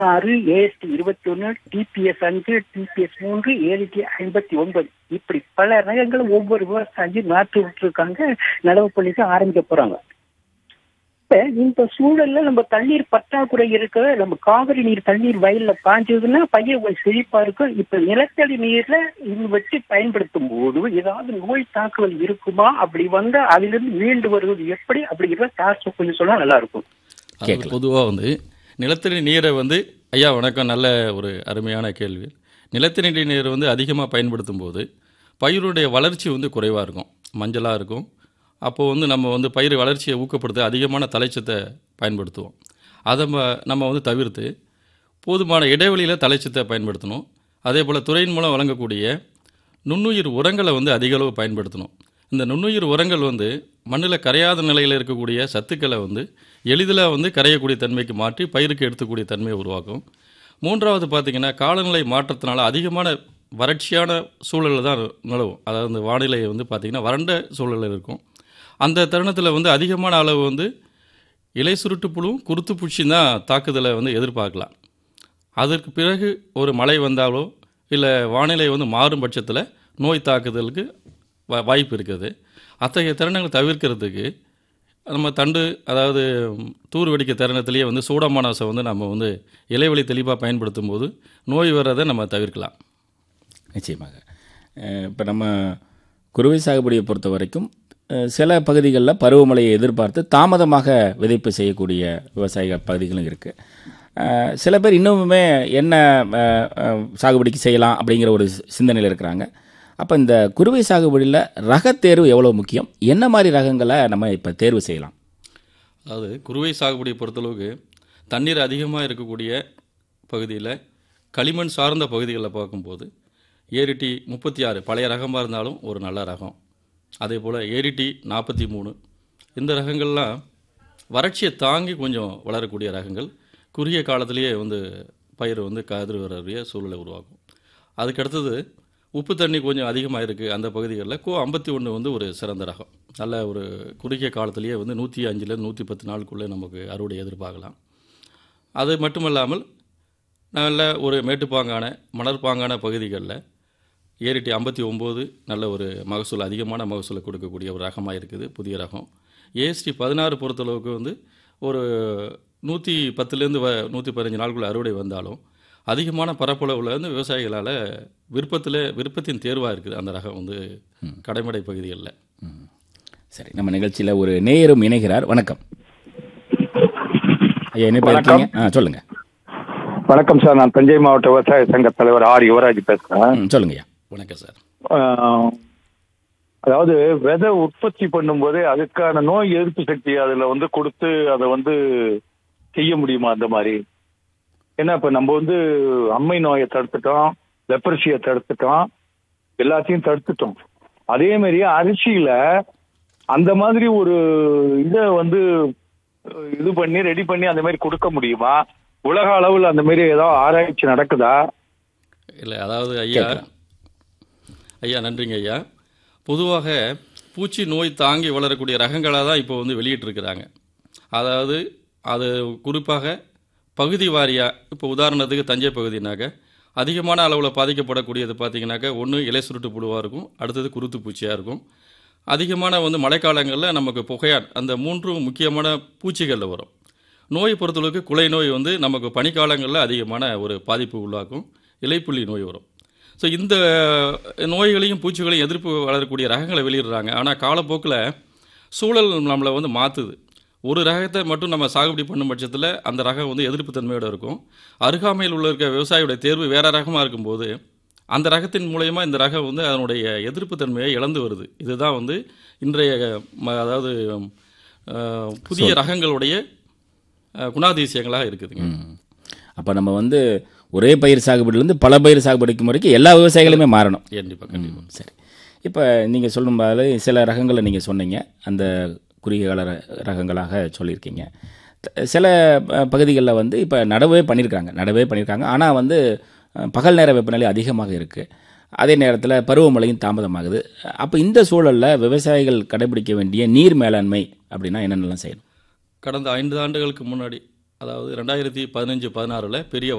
ஆறு ஏஎஸ்டி இருபத்தி ஒன்னு டிபிஎஸ் அஞ்சு டிபிஎஸ் மூன்று ஏடிடி ஐம்பத்தி ஒன்பது இப்படி பல ரகங்கள் ஒவ்வொரு விவசாயி நாட்டு விட்டுருக்காங்க நடவு பண்ணிட்டு ஆரம்பிக்க போறாங்க இப்ப இந்த சூழல்ல நம்ம தண்ணீர் பற்றாக்குறை இருக்க நம்ம காவிரி நீர் தண்ணீர் வயல்ல பாஞ்சதுன்னா பையன் கொஞ்சம் செழிப்பா இருக்கும் இப்ப நிலத்தடி நீர்ல இது வச்சு பயன்படுத்தும் போது ஏதாவது நோய் தாக்குதல் இருக்குமா அப்படி வந்தா அதிலிருந்து மீண்டு வருவது எப்படி அப்படிங்கிறத சார் கொஞ்சம் சொன்னா நல்லா இருக்கும் அது பொதுவாக வந்து நிலத்தடி நீரை வந்து ஐயா வணக்கம் நல்ல ஒரு அருமையான கேள்வி நிலத்தடி நீரை வந்து அதிகமாக பயன்படுத்தும் போது பயிருடைய வளர்ச்சி வந்து குறைவாக இருக்கும் மஞ்சளாக இருக்கும் அப்போது வந்து நம்ம வந்து பயிர் வளர்ச்சியை ஊக்கப்படுத்த அதிகமான தலைச்சத்தை பயன்படுத்துவோம் அதை ம- நம்ம வந்து தவிர்த்து போதுமான இடைவெளியில் தலைச்சத்தை பயன்படுத்தணும் அதே போல் துறையின் மூலம் வழங்கக்கூடிய நுண்ணுயிர் உரங்களை வந்து அதிக அளவு பயன்படுத்தணும் இந்த நுண்ணுயிர் உரங்கள் வந்து மண்ணில் கரையாத நிலையில் இருக்கக்கூடிய சத்துக்களை வந்து எளிதில் வந்து கரையக்கூடிய தன்மைக்கு மாற்றி பயிருக்கு எடுத்துக்கூடிய தன்மையை உருவாக்கும் மூன்றாவது பார்த்திங்கன்னா காலநிலை மாற்றத்தினால அதிகமான வறட்சியான சூழலில் தான் நிலவும் அதாவது இந்த வானிலை வந்து பார்த்திங்கன்னா வறண்ட சூழலில் இருக்கும் அந்த தருணத்தில் வந்து அதிகமான அளவு வந்து இலை சுருட்டு புழுவும் குருத்து பூச்சியும் தான் தாக்குதலை வந்து எதிர்பார்க்கலாம் அதற்கு பிறகு ஒரு மழை வந்தாலோ இல்லை வானிலை வந்து மாறும் பட்சத்தில் நோய் தாக்குதலுக்கு வா- வாய்ப்பு இருக்குது அத்தகைய தருணங்களை தவிர்க்கிறதுக்கு நம்ம தண்டு அதாவது ம், தூர் வெடிக்க தருணத்திலேயே வந்து சூடமானாசை வந்து நம்ம வந்து இலைவெளி தெளிவாக பயன்படுத்தும் போது நோய் வர்றதை நம்ம தவிர்க்கலாம் நிச்சயமாக இப்போ நம்ம குறுவை சாகுபடியை பொறுத்த வரைக்கும் அஹ், சில பகுதிகளில் பருவமழையை எதிர்பார்த்து தாமதமாக விதைப்பு செய்யக்கூடிய விவசாயிகள் பகுதிகளும் இருக்குது சில பேர் இன்னுமுமே என்ன அஹ், அஹ், சாகுபடிக்கு செய்யலாம் அப்படிங்கிற ஒரு சி- சிந்தனையில் இருக்கிறாங்க அப்போ இந்த குறுவை சாகுபடியில் ரகத்தேர்வு எவ்வளோ முக்கியம் என்ன மாதிரி ரகங்களை நம்ம இப்போ தேர்வு செய்யலாம் அதாவது குறுவை சாகுபடியை பொறுத்தளவுக்கு தண்ணீர் அதிகமாக இருக்கக்கூடிய பகுதியில் களிமண் சார்ந்த பகுதிகளில் பார்க்கும்போது ஏரிட்டி முப்பத்தி ஆறு பழைய ரகமாக இருந்தாலும் ஒரு நல்ல ரகம் அதே போல் ஏரிட்டி நாற்பத்தி மூணு இந்த ரகங்கள்லாம் வறட்சியை தாங்கி கொஞ்சம் வளரக்கூடிய ரகங்கள் குறுகிய காலத்திலேயே வந்து பயிர் வந்து கதிர் வரக்கூடிய சூழலை உருவாக்கும் அதுக்கடுத்தது உப்பு தண்ணி கொஞ்சம் அதிகமாக இருக்குது அந்த பகுதிகளில் கோ ஐம்பத்தி ஒன்று வந்து ஒரு சிறந்த ரகம் நல்ல ஒரு குறுகிய காலத்திலேயே வந்து நூற்றி அஞ்சுலேருந்து நூற்றி பத்து நாளுக்குள்ளே நமக்கு அறுவடை எதிர்பார்க்கலாம் அது மட்டுமல்லாமல் நல்ல ஒரு மேட்டுப்பாங்கான மணற்பாங்கான பகுதிகளில் ஏரிட்டி ஐம்பத்தி ஒம்பது நல்ல ஒரு மகசூல் அதிகமான மகசூலை கொடுக்கக்கூடிய ஒரு ரகமாக இருக்குது புதிய ரகம் ஏஎஸ்டி பதினாறு பொறுத்தளவுக்கு வந்து ஒரு நூற்றி பத்துலேருந்து வ நூற்றி பதினஞ்சு நாளுக்குள்ள அறுவடை வந்தாலும் அதிகமான பரப்பளவில் வந்து விவசாயிகளால் விருப்பத்தில் விருப்பத்தின் தேர்வாக இருக்குது அந்த ரகம் வந்து கடைமடை பகுதிகளில் சரி நம்ம நிகழ்ச்சியில் ஒரு நேயரும் இணைகிறார் வணக்கம் ஐயா என்ன இருக்கீங்க ஆ சொல்லுங்கள் வணக்கம் சார் நான் தஞ்சை மாவட்ட விவசாய சங்க தலைவர் ஆர் யுவராஜ் பேசுறேன் ம் சொல்லுங்க ஐயா வணக்கம் சார் ஆஹ், அதாவது விதை உற்பத்தி பண்ணும்போதே அதுக்கான நோய் எதிர்ப்பு சக்தி அதுல வந்து கொடுத்து அதை வந்து செய்ய முடியுமா அந்த மாதிரி ஏன்னா இப்ப நம்ம வந்து அம்மை நோயை தடுத்துட்டோம் லெப்பர்சியை தடுத்துட்டோம் எல்லாத்தையும் தடுத்துட்டோம் அதே மாதிரி அரிசியில அந்த மாதிரி ஒரு இதை வந்து அஹ், இது பண்ணி ரெடி பண்ணி அந்த மாதிரி கொடுக்க முடியுமா உலக அளவில் அந்த மாதிரி ஏதாவது ஆராய்ச்சி நடக்குதா இல்லை அதாவது ஐயா ஐயா நன்றிங்க ஐயா பொதுவாக பூச்சி நோய் தாங்கி வளரக்கூடிய ரகங்களாக தான் இப்போ வந்து வெளியிட்டிருக்கிறாங்க அதாவது அது குறிப்பாக பகுதி வாரியாக இப்போ உதாரணத்துக்கு தஞ்சை பகுதினாக்க அதிகமான அளவில் பாதிக்கப்படக்கூடியது பார்த்தீங்கன்னாக்கா ஒன்று இலை சுருட்டு புழுவாக இருக்கும் அடுத்தது குருத்து பூச்சியாக இருக்கும் அதிகமான வந்து மழைக்காலங்களில் நமக்கு புகையான் அந்த மூன்றும் முக்கியமான பூச்சிகளில் வரும் நோய் பொறுத்தளவுக்கு குலை நோய் வந்து நமக்கு பனிக்காலங்களில் அதிகமான ஒரு பாதிப்பு உள்ளாக்கும் இலைப்புள்ளி நோய் வரும் ஸோ இந்த நோய்களையும் பூச்சிகளையும் எதிர்ப்பு வளரக்கூடிய ரகங்களை வெளியிடுறாங்க ஆனால் காலப்போக்கில் சூழல் நம்மளை வந்து மாற்றுது ஒரு ரகத்தை மட்டும் நம்ம சாகுபடி பண்ணும் பட்சத்தில் அந்த ரகம் வந்து எதிர்ப்பு தன்மையோடு இருக்கும் அருகாமையில் உள்ள இருக்க விவசாயியோட தேர்வு வேற ரகமாக இருக்கும்போது அந்த ரகத்தின் மூலயமா இந்த ரகம் வந்து அதனுடைய எதிர்ப்பு தன்மையை இழந்து வருது இதுதான் வந்து இன்றைய ம- அதாவது அஹ், புதிய ரகங்களுடைய அஹ், குணாதிசயங்களாக இருக்குதுங்க அப்போ நம்ம வந்து ஒரே பயிர் சாகுபடியிலேருந்து பல பயிர் சாகுபடிக்கும் வரைக்கும் எல்லா விவசாயிகளுமே மாறணும் கண்டிப்பாக கண்டிப்பாக ம், சரி இப்போ நீங்கள் சொல்லும் போது சில ரகங்களை நீங்கள் சொன்னீங்க அந்த குறுகிய கால ர- ரகங்களாக சொல்லியிருக்கீங்க த- சில பகுதிகளில் வந்து இப்போ நடவே பண்ணியிருக்காங்க நடவே பண்ணியிருக்காங்க ஆனால் வந்து அஹ், பகல் நேர வெப்பநிலை அதிகமாக இருக்குது அதே நேரத்தில் பருவமழையும் தாமதமாகுது அப்போ இந்த சூழலில் விவசாயிகள் கடைபிடிக்க வேண்டிய நீர் மேலாண்மை அப்படின்னா என்னென்னலாம் செய்யணும் கடந்த ஐந்து ஆண்டுகளுக்கு முன்னாடி அதாவது ரெண்டாயிரத்தி பதினஞ்சு பதினாறில் பெரிய